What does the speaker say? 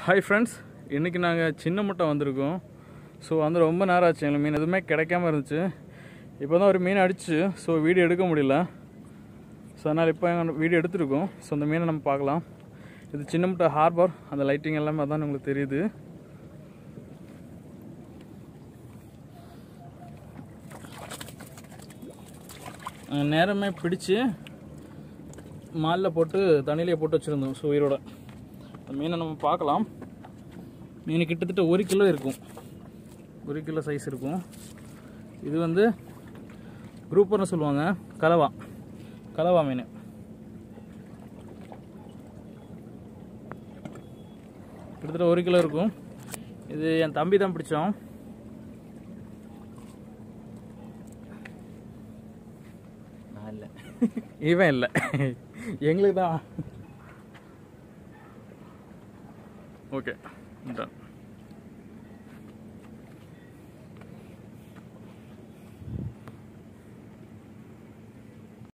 hi friends இன்றைக்கி நாங்கள் சின்ன முட்டை வந்திருக்கோம் ஸோ வந்து ரொம்ப நேரம் ஆச்சு எங்களுக்கு மீன் எதுவுமே கிடைக்காம இருந்துச்சு இப்போ தான் ஒரு மீன் அடிச்சு ஸோ வீடியோ எடுக்க முடியல ஸோ அதனால் இப்போ வீடியோ எடுத்திருக்கோம் ஸோ அந்த மீனை நம்ம பார்க்கலாம் இது சின்ன முட்டை ஹார்பர் அந்த லைட்டிங் எல்லாமே அதான் உங்களுக்கு தெரியுது நாங்கள் நேரமே பிடிச்சு மாலில் போட்டு தண்ணியிலே போட்டு வச்சுருந்தோம் ஸோ உயிரோட அந்த மீனை நம்ம பார்க்கலாம் மீன் கிட்டத்தட்ட ஒரு கிலோ இருக்கும் ஒரு கிலோ சைஸ் இருக்கும் இது வந்து குரூப்பர்னு சொல்லுவாங்க கலவா கலவா மீன் கிட்டத்தட்ட ஒரு கிலோ இருக்கும் இது என் தம்பி தான் பிடிச்சோம் நான் இல்லை இவன் இல்லை எங்களுக்கு தான் ஓகே